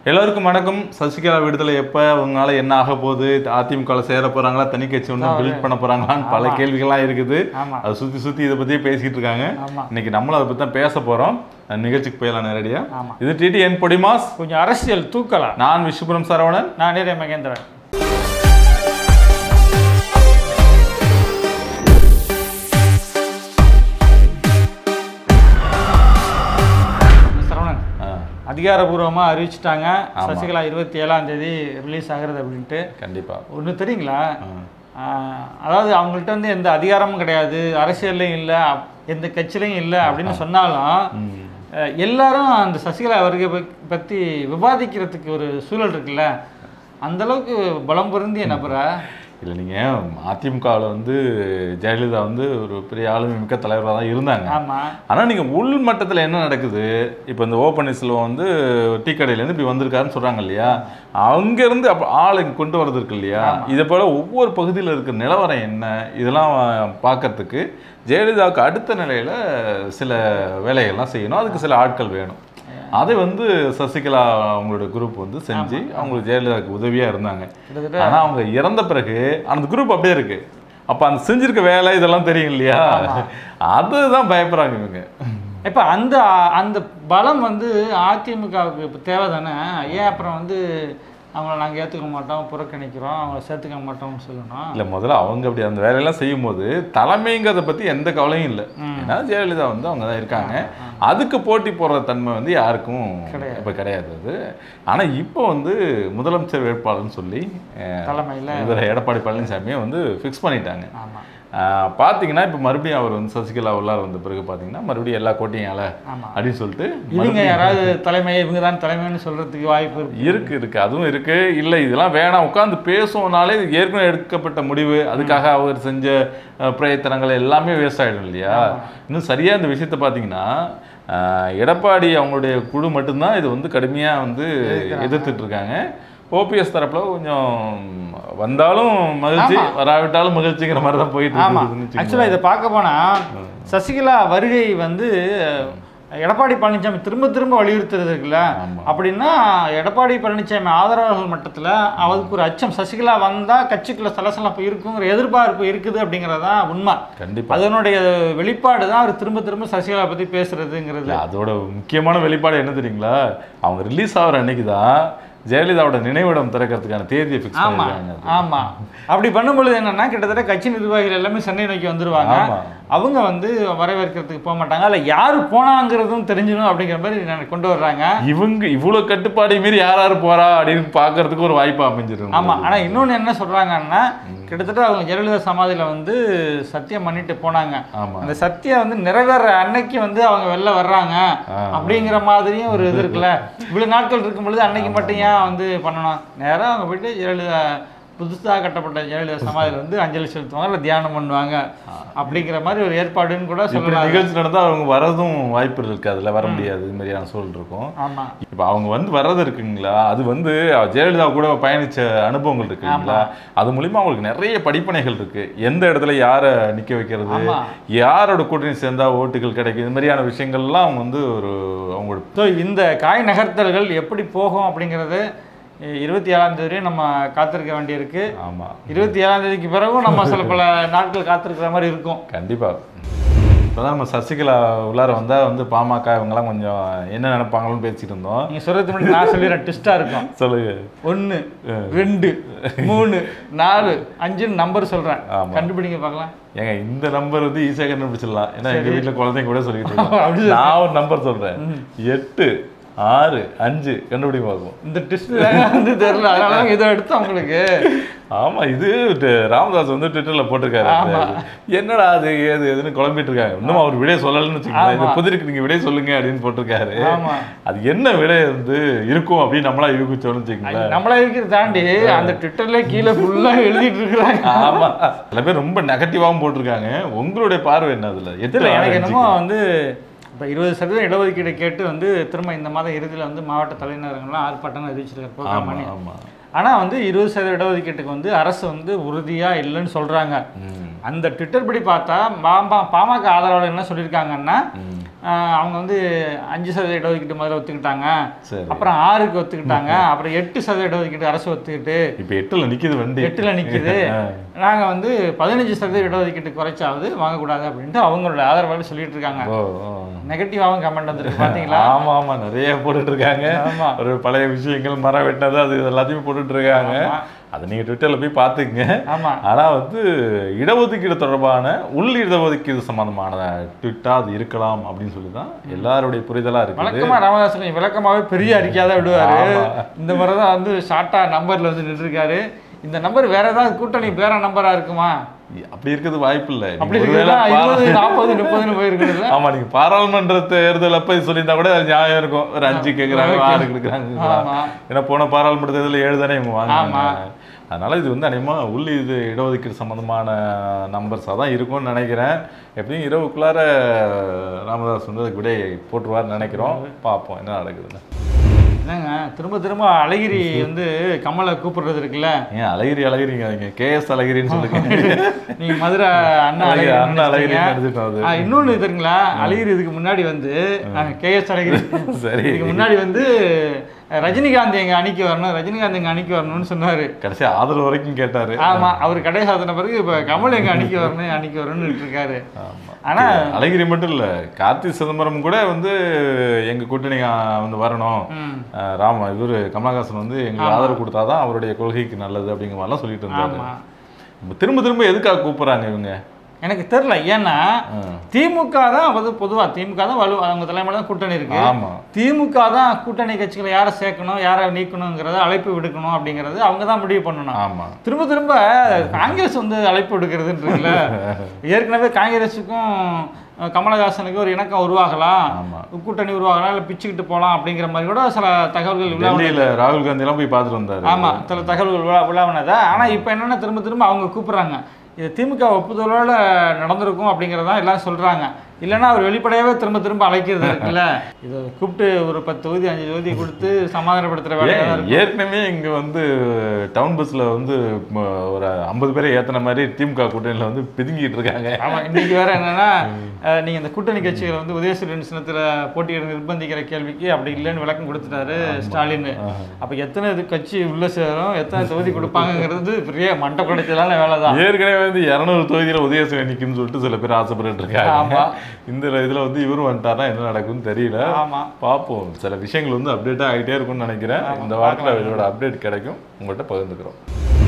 எல்லாருக்கும் வணக்கம் சசிகலா விடுதலை எப்ப அவங்களால என்ன ஆக போகுது அதிமுக சேர போறாங்களா தனி கட்சி ஒன்று பில்ட் பண்ண போறாங்களான்னு பல கேள்விகள்லாம் இருக்குது ஆமா. அதை சுத்தி சுத்தி இதை பத்தியே பேசிட்டு இருக்காங்க ஆமா. இன்னைக்கு நம்மளும் அதை பத்தி தான் பேச போறோம் அஹ் நிகழ்ச்சிக்கு போயிடலாம் நேரடியா ஆமா. இது டிடி என் பொடிமாஸ் கொஞ்சம் அரசியல் தூக்கலாம் நான் விஷ்ணுபுரம் சரவணன் நான் நிறைய மகேந்திரன் சரவணன் அஹ், அதிகாரபூர்வமாக அறிவிச்சிட்டாங்க ஆமா. சசிகலா இருபத்தி ஏழாம் தேதி ரிலீஸ் ஆகுறது அப்படின்ட்டு கண்டிப்பா ஒன்று தெரியுங்களா அஹ், ஆஹ், அதாவது அவங்கள்ட்ட வந்து எந்த அதிகாரமும் கிடையாது அரசியல்லையும் இல்லை அப்- எந்த கட்சியிலையும் இல்லை அப்படின்னு சொன்னாலும் ம். அஹ், எல்லாரும் அந்த சசிகலா அவர்களை ப- பற்றி விவாதிக்கிறதுக்கு ஒரு சூழல் இருக்குல்ல அந்த அளவுக்கு பலம் பொருந்திய நபரா இல்ல நீங்க அதிமுகவில் வந்து ஜெயலலிதா வந்து ஒரு பெரிய ஆளுமை மிக்க தலைவராக தான் இருந்தாங்க ஆமா ஆனா நீங்க உள் மட்டத்துல என்ன நடக்குது இப்போ இந்த ஓ பன்னீர்செல்வம் வந்து டீ கடையிலேருந்து இப்படி வந்திருக்காருன்னு சொல்றாங்க இல்லையா அங்க இருந்து அப்ப ஆளு இங்க கொண்டு வரது இருக்கு இல்லையா இதை போல ஒவ்வொரு பகுதியில் இருக்கிற நிலவரம் என்ன இதெல்லாம் பார்க்கறதுக்கு ஜெயலலிதாவுக்கு அடுத்த நிலையில சில வேலைகள்லாம் செய்யணும் அதுக்கு சில ஆட்கள் வேணும் அதை வந்து சசிகலா அவங்களோட குரூப் வந்து செஞ்சு அவங்களுக்கு ஜெயலலிதாவுக்கு உதவியா இருந்தாங்க கிட்டத்தட்ட ஆனா அவங்க இறந்த பிறகு அந்த குரூப் அப்படியே இருக்கு அப்ப அந்த செஞ்சிருக்க வேலை இதெல்லாம் தெரியும் இல்லையா அதுதான் பயப்படுறாங்க இவங்க இப்போ அந்த அந்த பலம் வந்து அதிமுகவுக்கு இப்போ தேவை தானே ஏன் அப்புறம் வந்து அவங்கள நாங்கள் ஏற்றுக்க மாட்டோம் புறக்கணிக்கிறோம் அவங்கள சேர்த்துக்க மாட்டோம்னு சொல்லணும் இல்ல முதல்ல அவங்க அப்படி அந்த வேலையெல்லாம் செய்யும்போது தலைமைங்கிறத பத்தி எந்த கவலையும் இல்லை ஏன்னா ஜெயலலிதா வந்து அவங்க தான் இருக்காங்க அதுக்கு போட்டி போடுற தன்மை வந்து யாருக்கும் கிடையாது. இப்ப கிடையாது அது ஆனா இப்போ வந்து முதலமைச்சர் வேட்பாளர்னு சொல்லி அஹ், தலைமையில் இவர் எடப்பாடி பழனிசாமியை வந்து ஃபிக்ஸ் பண்ணிட்டாங்க ஆமாம் ஆஹ் பார்த்தீங்கன்னா இப்போ மறுபடியும் அவர் வந்து சசிகலா உள்ளார வந்த பிறகு பார்த்தீங்கன்னா மறுபடியும் எல்லா கோட்டையும் அல ஆமா. அப்படின்னு சொல்லிட்டு இவங்க யாராவது தலைமை இவங்க தான் தலைமைன்னு சொல்றதுக்கு வாய்ப்பு இருக்கு இருக்கு இருக்கு அதுவும் இருக்கு இல்லை இதெல்லாம் வேணாம் உட்காந்து பேசுவோம்னாலே இது ஏற்கனவே எடுக்கப்பட்ட முடிவு அதுக்காக அவர் செஞ்ச அஹ், பிரயத்தனங்கள் எல்லாமே வேஸ்ட் ஆயிடும் இல்லையா இன்னும் சரியா இந்த விஷயத்தை பார்த்தீங்கன்னா அஹ், எடப்பாடி அவங்களுடைய குழு மட்டும்தான் இது வந்து கடுமையா வந்து எதிர்த்துட்டு இருக்காங்க ஓபிஎஸ் தரப்புல கொஞ்சம் வந்தாலும் மகிழ்ச்சி வராவிட்டாலும் மகிழ்ச்சிங்கிற மாதிரி தான் போயிட்டு ஆமா இருக்குதுன்னு ஆக்சுவலாக இதை பார்க்க போனா சசிகலா வருகை வந்து எடப்பாடி பழனிசாமி திரும்ப திரும்ப வலியுறுத்துறது இருக்குல்ல ஆமா. அப்படின்னா எடப்பாடி பழனிசாமி ஆதரவாளர்கள் மட்டத்தில் அவருக்கு ஒரு அச்சம் சசிகலா வந்தா கட்சிக்குள்ள சலசலப்பு இருக்குங்கிற எதிர்பார்ப்பு இருக்குது அப்படிங்கிறதான் உண்மை கண்டிப்பா அதனுடைய வெளிப்பாடு தான் அவர் திரும்ப திரும்ப சசிகலா பத்தி பேசுறதுங்கிறது இல்ல, அதோட முக்கியமான வெளிப்பாடு என்ன தெரியுங்களா அவங்க ரிலீஸ் ஆகிற அன்னைக்கு தான் ஜெயலலிதாவோட நினைவிடம் திறக்கிறதுக்கான தேதியை ஃபிக்ஸ் ஆமா பண்ணிருக்காங்க ஆமா அப்படி பண்ணும்பொழுது என்னன்னா கிட்டத்தட்ட கட்சி நிர்வாகிகள் எல்லாமே சென்னை நோக்கி வந்துருவாங்க ஆமா. அவங்க வந்து வரவேற்கிறதுக்கு போக மாட்டாங்க அல்ல யாரு போனாங்கிறதும் தெரிஞ்சிடும் அப்படிங்கிற மாதிரி நான் கொண்டு வர்றாங்க இவங்க இவ்வளவு கட்டுப்பாடு மீறி யார் யார் போறா அப்படின்னு பார்க்கறதுக்கு ஒரு வாய்ப்பு அமைஞ்சிரும் ஆமா ஆனா இன்னொன்னு என்ன சொல்றாங்கன்னா கிட்டத்தட்ட அவங்க ஜெயலலிதா சமாதியில வந்து சத்தியம் பண்ணிட்டு போனாங்க ஆமா அந்த சத்தியம் வந்து நிறைவேற அன்னைக்கு வந்து அவங்க வெளில வர்றாங்க ஆ. அப்படிங்கிற மாதிரியும் ஒரு இது இருக்குல்ல இவ்வளவு நாட்கள் இருக்கும் பொழுது அன்னைக்கு மட்டும் ஏன் வந்து பண்ணணும் நேரா அவங்க போயிட்டு ஜெயலலிதா புதுசாக கட்டப்பட்ட ஜெயலலிதா சமாதியில வந்து அஞ்சலி செலுத்துவாங்க இல்லை தியானம் பண்ணுவாங்க அப்படிங்கிற மாதிரி ஒரு ஏற்பாடுன்னு கூட இப்படி சொல்லலாம் நிகழ்ச்சி நடந்தா அவங்க வரதும் வாய்ப்பு இருக்கு அதுல வர முடியாது இது மாதிரியான சூழல் இருக்கும் ஆமா இப்ப அவங்க வந்து வர்றது இருக்குங்களா அது வந்து ஜெயலலிதா கூட பயணிச்ச அனுபவங்கள் இருக்குங்களா அது மூலியமா அவங்களுக்கு நிறைய படிப்பனைகள் இருக்கு எந்த இடத்துல யாரை நிக்க வைக்கிறது ஆமா. யாரோட கூட்டணி சேர்ந்தா ஓட்டுகள் கிடைக்கும் இது மாதிரியான விஷயங்கள்லாம் அவங்க வந்து ஒரு அவங்களோட ஸோ இந்த காய் நகர்த்தல்கள் எப்படி போகும் அப்படிங்கிறது இருபத்தி ஏழாம் தேதி வரையும் நம்ம காத்திருக்க வேண்டியிருக்கு ஆமா இருபத்தி ஏழாம் தேதிக்கு பிறகும் நம்ம சில பல நாட்கள் காத்திருக்கிற மாதிரி இருக்கும் கண்டிப்பா இப்போதான் நம்ம சசிகலா உள்ளார வந்தா வந்து பாமக இவங்கெல்லாம் கொஞ்சம் என்ன நினைப்பாங்களோன்னு பேசிட்டு இருந்தோம் நீங்க சொல்றது முன்னாடி நான் சொல்லிடுறேன் ட்விஸ்டா இருக்கும் சொல்லுங்க ஒன்று ரெண்டு மூணு நாலு அஞ்சுன்னு நம்பர் சொல்றேன் ஆமா. கண்டுபிடிங்க பார்க்கலாம் ஏங்க இந்த நம்பர் வந்து ஈஸியாக கண்டுபிடிச்சிடலாம் ஏன்னா எங்க வீட்ல குழந்தைங்க கூட சொல்லிட்டு அப்படி இருக்கோம் நான் ஒரு நம்பர் சொல்றேன் எட்டு ஆறு அஞ்சு கண்டுபிடி பார்க்கும் இந்த ட்விஸ்ட் வந்து தெரியல அதனால தான் இதை எடுத்தோம் உங்களுக்கு ஆமா இது ட- ராமதாஸ் வந்து ட்விட்டர்ல போட்டிருக்காரு ஆமா. என்னடா அது ஏது எதுன்னு குழம்பிட்டு இருக்காங்க இன்னும் அவர் விடைய சொல்லலன்னு வச்சுக்கோங்களேன் இந்த ஆமா. புதிருக்கு நீங்க விடைய சொல்லுங்க அப்படின்னு போட்டிருக்காரு ஆமா அது என்ன விடை வந்து இருக்கும் அப்படின்னு நம்மளா யூகிச்சோம்னு வச்சுக்கோங்களேன் நம்மள இருக்கிறத தாண்டி அந்த ட்விட்டர்ல கீழே ஃபுல்லா எழுதிட்டு இருக்கிறாங்க ஆமா சில பேர் ரொம்ப நெகட்டிவாவும் போட்டிருக்காங்க உங்களுடைய பார்வை என்ன அதுல இதுல எத்தனை எனக்கு என்னமோ வந்து இப்போ இருபது சதவீதம் இடஒதுக்கீடு கேட்டு வந்து திரும்ப இந்த மாதம் இறுதியில் வந்து மாவட்ட தலைநகரங்கள்லாம் ஆர்ப்பாட்டம் அறிவிச்சிருக்காரு ப்ரோக்ராம் ஆமா பண்ணி ஆமா ஆனால் வந்து இருபது சதவீத இடஒதுக்கீட்டுக்கு வந்து அரசு வந்து உறுதியாக இல்லைன்னு சொல்கிறாங்க ம், அந்த ட்விட்டர் படி பார்த்தா பாமா பாமக ஆதரவாளர் என்ன சொல்லியிருக்காங்கன்னா ம். ஆஹ் அவங்க வந்து அஞ்சு சதவீத இடஒதுக்கீட்டு முதல்ல ஒத்துக்கிட்டாங்க சரி அப்புறம் ஆறுக்கு ஒத்துக்கிட்டாங்க அப்புறம் எட்டு சதவீத இடஒதுக்கீட்டு அரசு ஒத்துக்கிட்டு இப்ப எட்டுல நிக்குது வண்டி எட்டுல நிக்குது நாங்க வந்து பதினஞ்சு சதவீத இடஒதுக்கீட்டு குறைச்சாவது வாங்கக்கூடாது அப்படின்ட்டு அவங்களோட ஆதரவாளர் சொல்லிட்டு இருக்காங்க ஓ ஓ. நெகட்டிவாகவும் கமெண்ட் வந்திருக்கு பாத்தீங்களா ஆமா ஆமா நிறைய போட்டுட்டு இருக்காங்க ஆமா ஒரு பழைய விஷயங்கள் மரம் வெட்டினது அது இது எல்லாத்தையும் போட்டுட்டு இருக்காங்க ஆமா. அதை நீங்க ட்விட்டர்ல போய் பாத்துக்கங்க ஆமா ஆனா வந்து இடஒதுக்கீடு தொடர்பான உள் இடஒதுக்கீடு சம்பந்தமான ட்விட்டா அது இருக்கலாம் அப்படின்னு சொல்லி தான் எல்லாருடைய புரிதலா இருக்குது வழக்கமா ராமதாஸ் கொஞ்சம் விளக்கமாவே பெரிய அறிக்கையா தான் விடுவாரு ஆமா. இந்த முறை தான் வந்து ஷார்ட்டா நம்பர்ல வந்து நின்றுருக்காரு இந்த நம்பர் வேற ஏதாவது கூட்டணி வேற நம்பரா இருக்குமா அப்படி இருக்கிறது வாய்ப்பு இல்லை அப்படி இருக்குதா இருபது நாற்பது முப்பதுன்னு போயிருக்குதுல்ல ஆமா நீங்க பாராளுமன்ற தேர்தல் அப்ப இது சொல்லியிருந்தா கூட அது நியாயம் இருக்கும் ஒரு அஞ்சு கேக்குறாங்க Okay. ஆறு கேக்குறாங்க ஆமா ஏன்னா போன பாராளுமன்ற தேர்தலில் ஏழு தானே இவங்க ஆமா. வாங்கினாங்க அதனால இது வந்து அநேகமா உள் இது இடஒதுக்கீடு சம்பந்தமான நம்பர்ஸாக தான் இருக்கும்னு நினைக்கிறேன் எப்படியும் இரவுக்குள்ளார ராமதாஸ் வந்து அதுக்கு விடை போட்டுருவார்னு நினைக்கிறோம் பார்ப்போம் என்ன நடக்குதுன்னு என்னங்க திரும்ப திரும்ப அழகிரி வந்து கமலை கூப்பிடுறது இருக்குல்ல ஏன் அழகிரி அழகிரிங்க நீங்க கேஎஸ் அழகிரின்னு சொல்லுங்க நீங்க மதுரை அண்ணா அழகிரி, அழகிரி அண்ணா அழகிரி நினைச்சீங்க. நடிச்சிட்டோம் அது ஆ, இன்னொன்னு தெரியுங்களா அழகிரி இதுக்கு முன்னாடி வந்து கேஎஸ் அழகிரி சரி இதுக்கு முன்னாடி வந்து ரஜினிகாந்த் எங்க அணிக்கு வரணும் ரஜினிகாந்த் எங்க அணிக்கு வரணும்னு சொன்னாரு கடைசி ஆதரவு வரைக்கும் கேட்டாரு ஆமா அவர் கடை சாத்தின பிறகு இப்ப கமல் எங்க அணிக்கு வரணும் அணிக்கு வரணும்னு இருக்காரு ஆமா. ஆனா அழகிரி மட்டும் இல்ல கார்த்தி சிதம்பரம் கூட வந்து எங்க கூட்டணி ஆ, வந்து வரணும் ம், ஆ, ராம இவரு கமலஹாசன் வந்து எங்களுக்கு ஆதரவு கொடுத்தாதான் அவருடைய கொள்கைக்கு நல்லது அப்படிங்கிற மாதிரிலாம் சொல்லிட்டு இருந்தாரு ஆமா இப்ப திரும்ப திரும்ப எதுக்காக கூப்பிடுறாங்க இவங்க எனக்கு தெரியல ஏன்னா ஆ. திமுக தான் வந்து பொதுவா திமுக தான் வலு அவங்க தலைமையில தான் கூட்டணி இருக்கு ஆமா திமுக தான் கூட்டணி கட்சிகளை யாரை சேர்க்கணும் யாரை நீக்கணுங்கிறத அழைப்பு விடுக்கணும் அப்படிங்கறது அவங்க தான் முடிவு பண்ணணும் ஆமா திரும்ப திரும்ப காங்கிரஸ் வந்து அழைப்பு விடுக்கிறதுன்றதுல ஏற்கனவே காங்கிரஸுக்கும் அஹ், கமலஹாசனுக்கு ஒரு இணக்கம் உருவாகலாம் ஆமா கூட்டணி உருவாகலாம் இல்லை பிச்சுக்கிட்டு போகலாம் அப்படிங்கிற மாதிரி கூட சில தகவல்கள் உலா டெல்லியில ராகுல் காந்தி எல்லாம் போய் பார்த்துட்டு வந்தாரு ஆமா சில தகவல்கள் உலா உலாவினதா ஆனா இப்போ என்னன்னா திரும்ப திரும்ப அவங்க கூப்பிடுறாங்க இது திமுக ஒப்புதலோட நடந்திருக்கும் அப்படிங்கிறதான் எல்லாம் சொல்றாங்க இல்லைன்னா அவர் வெளிப்படையாவே திரும்ப திரும்ப அழைக்கிறது இருக்குல்ல இதை கூப்பிட்டு ஒரு பத்து தொகுதி அஞ்சு தொகுதி கொடுத்து சமாதானப்படுத்துற வேலையா தான் ஏன், இருக்கு ஏற்கனவே இங்க வந்து டவுன் பஸ்ல வந்து ம, ஒரு ஐம்பது பேரை ஏத்துன மாதிரி திமுக கூட்டணியில வந்து பிதுங்கிட்டு இருக்காங்க ஆமா இன்னைக்கு வேற என்னன்னா அஹ், நீங்க இந்த கூட்டணி கட்சிகளை வந்து உதயசூரியன் சின்னத்துல போட்டியிட நிர்பந்திக்கிற கேள்விக்கு அப்படி இல்லைன்னு விளக்கம் கொடுத்துட்டாரு ஸ்டாலின் அப்ப எத்தனை இது கட்சி உள்ள சேரும் எத்தனை தொகுதி கொடுப்பாங்கங்கிறது பெரிய மண்டை குடைச்சலான வேலை தான் ஏற்கனவே வந்து இருநூறு தொகுதியில உதயசூரியன் நிக்கும்னு சொல்லிட்டு சில பேர் ஆசைப்பட்டு இருக்காங்க ஆமா இந்த இதுல வந்து இவரும் வந்துட்டாருன்னா என்ன நடக்கும்னு தெரியல ஆமா பார்ப்போம் சில விஷயங்கள் வந்து அப்டேட் ஆகிட்டே இருக்கும்னு நினைக்கிறேன் இந்த வாரத்தில் இதோட அப்டேட் கிடைக்கும் உங்கள்கிட்ட பகிர்ந்துக்கிறோம்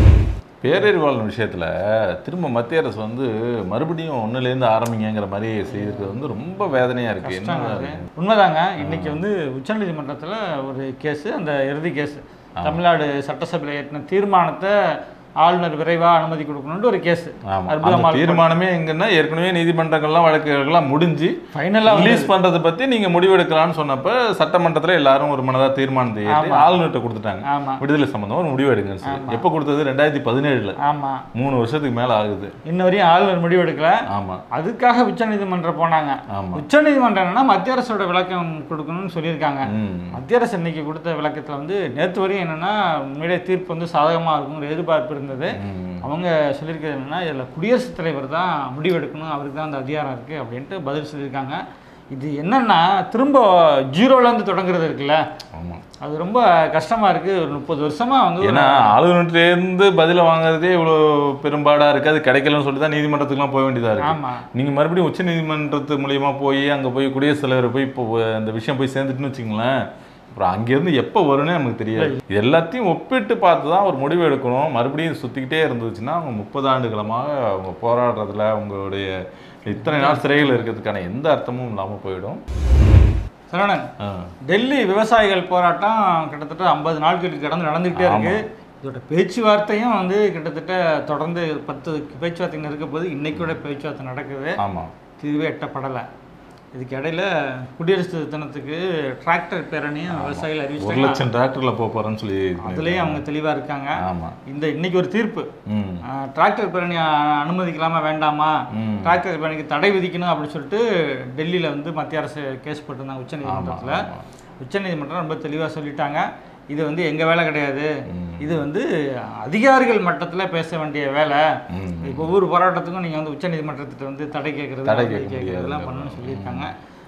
பேரறிவாளன் விஷயத்துல திரும்ப மத்திய அரசு வந்து மறுபடியும் ஒண்ணுலேருந்து ஆரம்பிங்கிற மாதிரி செய்திருக்கிறது வந்து ரொம்ப வேதனையா இருக்கு என்ன உண்மைதாங்க இன்னைக்கு வந்து உச்சநீதிமன்றத்துல ஒரு கேஸ் அந்த இறுதி கேஸ் தமிழ்நாடு சட்டசபையில் ஏற்றின தீர்மானத்தை ஆளுநர் விரைவா அனுமதி கொடுக்கணும்னு ஒரு கேஸ் ஆமா அந்த அற்புதமா தீர்மானமே எங்கன்னா ஏற்கனவே நீதிமன்றங்கள்லாம் வழக்குகள்லாம் முடிஞ்சு ஃபைனலா ரிலீஸ் பண்றதை பத்தி நீங்க முடிவெடுக்கலாம்னு சொன்னப்ப சட்டமன்றத்துல எல்லாரும் ஒரு மனதா தீர்மானத்தை ஏற்றி ஆளுநர்கிட்ட கொடுத்துட்டாங்க ஆமா விடுதலை சம்பந்தமா ஒரு முடிவு எடுங்கன்னு சொல்லி எப்போ கொடுத்தது ரெண்டாயிரத்தி பதினேழுல ஆமா மூணு வருஷத்துக்கு மேல ஆகுது இன்ன வரையும் ஆளுநர் முடிவெடுக்கல ஆமா அதுக்காக உச்சநீதிமன்றம் போனாங்க ஆமா உச்சநீதிமன்றம் என்னன்னா மத்திய அரசோட விளக்கம் கொடுக்கணும்னு சொல்லியிருக்காங்க ம் மத்திய அரசு இன்னைக்கு கொடுத்த விளக்கத்துல வந்து நேற்று வரையும் என்னன்னா உண்மையிலே தீர்ப்பு வந்து சாதகமா இருக்குங்கிற எதிர்பார்ப்பு இருந்தது ம். அவங்க சொல்லியிருக்கிறது என்னன்னா இதில் குடியரசுத் தலைவர் தான் முடிவெடுக்கணும் அவருக்கு தான் அந்த அதிகாரம் இருக்குது அப்படின்ட்டு பதில் சொல்லியிருக்காங்க இது என்னன்னா திரும்ப ஜீரோலேருந்து தொடங்குறது இருக்குல்ல ஆமா அது ரொம்ப கஷ்டமா இருக்கு ஒரு முப்பது வருஷமா வந்து ஒரு- ஏன்னா ஆளுநர்கிட்டேருந்து பதில வாங்குறதே இவ்வளோ பெரும்பாடா இருக்கு அது கிடைக்கலன்னு சொல்லி தான் நீதிமன்றத்துக்குலாம் போக வேண்டியதா இருக்கு ஆமா நீங்க மறுபடியும் உச்ச நீதிமன்றத்து மூலியமா போய் அங்க போய் குடியரசுத் தலைவர் போய் இப்போ அந்த விஷயம் போய் சேர்ந்துட்டுன்னு வச்சுங்களேன் அப்புறம் அங்கேருந்து எப்போ வரும்னே நமக்கு தெரியாது இது எல்லாத்தையும் ஒப்பிட்டு பார்த்து தான் ஒரு முடிவு எடுக்கணும் மறுபடியும் சுற்றிக்கிட்டே இருந்துச்சுன்னா அவங்க முப்பது ஆண்டுகளமாக அவங்க போராடுறதுல அவங்களுடைய இத்தனை நாள் சிறையில் இருக்கிறதுக்கான எந்த அர்த்தமும் இல்லாமல் போயிடும் சரவணன் ஆ. டெல்லி விவசாயிகள் போராட்டம் கிட்டத்தட்ட ஐம்பது நாட்களுக்கு கடந்து நடந்துகிட்டே இருக்கு இதோட பேச்சுவார்த்தையும் வந்து கிட்டத்தட்ட தொடர்ந்து பத்து பேச்சுவார்த்தை இருக்க போது இன்னைக்கூட பேச்சுவார்த்தை நடக்குது ஆமா தீர்வே எட்டப்படலை இதுக்கு இடையில குடியரசு தினத்துக்கு டிராக்டர் பேரணியும் விவசாயிகள் ஒரு அறிவிச்சாங்க லட்சம் டிராக்டர்ல போக போறேன்னு சொல்லி இது பண்ணிருக்காங்க. அதுலேயும் அவங்க தெளிவா இருக்காங்க ஆமா இந்த இன்னைக்கு ஒரு தீர்ப்பு ம் ஆஹ், டிராக்டர் பேரணி அ- அனுமதிக்கலாமா வேண்டாமா ம். டிராக்டர் பேரணிக்கு தடை விதிக்கணும் அப்படின்னு சொல்லிட்டு டெல்லியில வந்து மத்திய அரசு கேஸ் போட்டிருந்தாங்க உச்சநீதிமன்றத்துல ஆமா. உச்சநீதிமன்றம் ரொம்ப தெளிவா சொல்லிட்டாங்க இது வந்து எங்க வேலை கிடையாது ம். இது வந்து அதிகாரிகள் மட்டத்துல பேச வேண்டிய வேலை ம். இப்போ ஒவ்வொரு போராட்டத்துக்கும் நீங்க வந்து உச்சநீதிமன்றத்திட்ட வந்து தடை கேட்கறது தடை அனுமதி கேட்க கேட்கறதெல்லாம் முடியாது. பண்ணணும்னு சொல்லியிருக்காங்க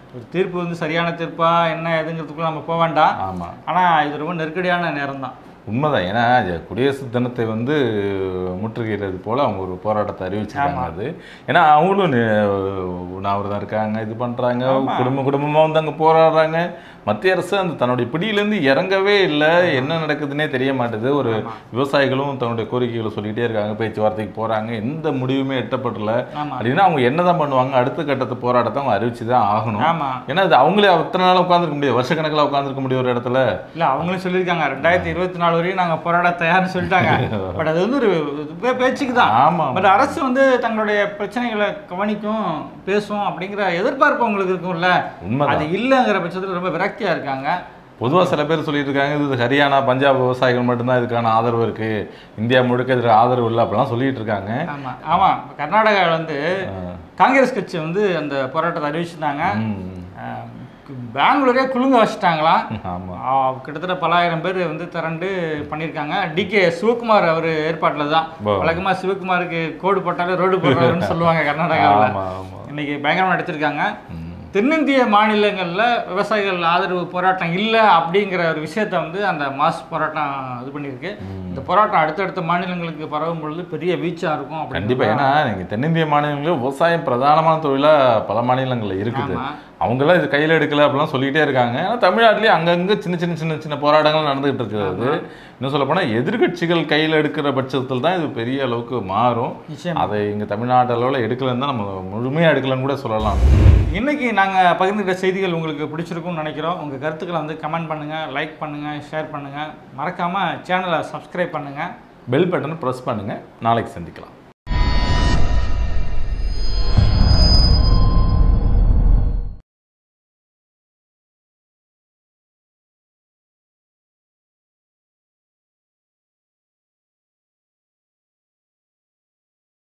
ஒரு தீர்ப்பு வந்து சரியான தீர்ப்பா என்ன ஏதுங்கிறதுக்குள்ள நம்ம போக வேண்டாம் ஆமா ஆனா இது ரொம்ப நெருக்கடியான நேரம் தான் உண்மைதான் ஏன்னா இது குடியரசு தினத்தை வந்து முற்றுகையிறது போல அவங்க ஒரு போராட்டத்தை அறிவிச்சிருக்காங்க அது ஏன்னா அவங்களும் உண்ணாவிரதம் இருக்காங்க இது பண்றாங்க குடும்ப குடும்பமா வந்து அங்க போராடுறாங்க மத்திய அரசு அந்த தன்னுடைய பிடியிலேருந்து இறங்கவே இல்லை என்ன நடக்குதுன்னே தெரிய மாட்டுது ஒரு விவசாயிகளும் தன்னுடைய கோரிக்கைகளை சொல்லிக்கிட்டே இருக்காங்க பேச்சுவார்த்தைக்கு போறாங்க எந்த முடிவுமே எட்டப்படல ஆமா அப்படின்னா அவங்க என்னதான் பண்ணுவாங்க அடுத்த கட்டத்து போராட்டத்தை அவங்க அறிவிச்சு தான் ஆகணும் ஆமா ஏன்னா அது அவங்களே அத்தனை நாள் உட்காந்துருக்க முடியாது வருஷக்கணக்கில் உட்காந்துருக்க முடியும் ஒரு இடத்துல இல்ல அவங்களும் சொல்லியிருக்காங்க ரெண்டாயிரத்தி இருபத்தி நாலு வரையும் நாங்க போராட தயார்னு சொல்லிட்டாங்க பட் அது வந்து ஒரு பே- பேச்சுக்கு தான் ஆமா பட் அரசு வந்து தங்களுடைய பிரச்சனைகளை கவனிக்கும் பேசும் அப்படிங்கிற எதிர்பார்ப்பு அவங்களுக்கு இருக்கும்ல உண்மைதான் அது இல்லைங்கிற பட்சத்துல ரொம்ப விரக்தியா இருக்காங்க பொதுவா சில பேர் சொல்லிட்டு இருக்காங்க இது ஹரியானா பஞ்சாப் விவசாயிகள் மட்டும்தான் இதுக்கான ஆதரவு இருக்கு இந்தியா முழுக்க இதுக்கு ஆதரவு இல்லை அப்படிலாம் சொல்லிட்டு இருக்காங்க ஆமா ஆமா இப்ப கர்நாடகாவில் வந்து காங்கிரஸ் கட்சி வந்து அந்த போராட்டத்தை அறிவிச்சிருந்தாங்க ம். அஹ், பெங்களூரே குலுங்க வச்சுட்டாங்களாம் ஆமா ஆ, கிட்டத்தட்ட பலாயிரம் பேர் வந்து திரண்டு பண்ணியிருக்காங்க டிகே சிவகுமார் அவர் ஏற்பாட்டில் தான் பா. வழக்கமாக சிவகுமாருக்கு கோடு போட்டாலே ரோடு போடுறாருன்னு சொல்லுவாங்க கர்நாடகாவில் ஆமா ஆமா இன்னைக்கு பயங்கரமாக நடத்திருக்காங்க ம். தென்னிந்திய மாநிலங்களில் விவசாயிகள் ஆதரவு போராட்டம் இல்லை அப்படிங்கிற ஒரு விஷயத்த வந்து அந்த மாஸ் போராட்டம் இது பண்ணியிருக்கு இந்த போராட்டம் அடுத்தடுத்த மாநிலங்களுக்கு பரவும் பொழுது பெரிய வீச்சாக இருக்கும் கண்டிப்பா அப்படின்னு ஏன்னா நீங்க தென்னிந்திய மாநிலங்களில் விவசாயம் பிரதானமான தொழிலா பல மாநிலங்கள்ல இருக்குது ஆமா. அவங்கெல்லாம் இது கையில் எடுக்கல அப்படிலாம் சொல்லிக்கிட்டே இருக்காங்க ஏன்னா தமிழ்நாட்டிலேயே அங்கங்கே சின்ன சின்ன சின்ன சின்ன போராட்டங்கள் நடந்துகிட்டு இருக்குது இன்னும் சொல்ல போனால் எதிர்கட்சிகள் கையில் எடுக்கிற பட்சத்தில் தான் இது பெரிய அளவுக்கு மாறும் நிச்சயம் அதை இங்கே தமிழ்நாட்டு அளவில் எடுக்கலன்னு தான் நம்ம முழுமையாக எடுக்கலன்னு கூட சொல்லலாம் இன்னைக்கு நாங்கள் பகிர்ந்துக்கிட்ட செய்திகள் உங்களுக்கு பிடிச்சிருக்கும்னு நினைக்கிறோம் உங்கள் கருத்துக்களை வந்து கமெண்ட் பண்ணுங்கள் லைக் பண்ணுங்கள் ஷேர் பண்ணுங்கள் மறக்காமல் சேனலை சப்ஸ்கிரைப் பண்ணுங்கள் பெல் பட்டனை ப்ரெஸ் பண்ணுங்கள் நாளைக்கு சந்திக்கலாம்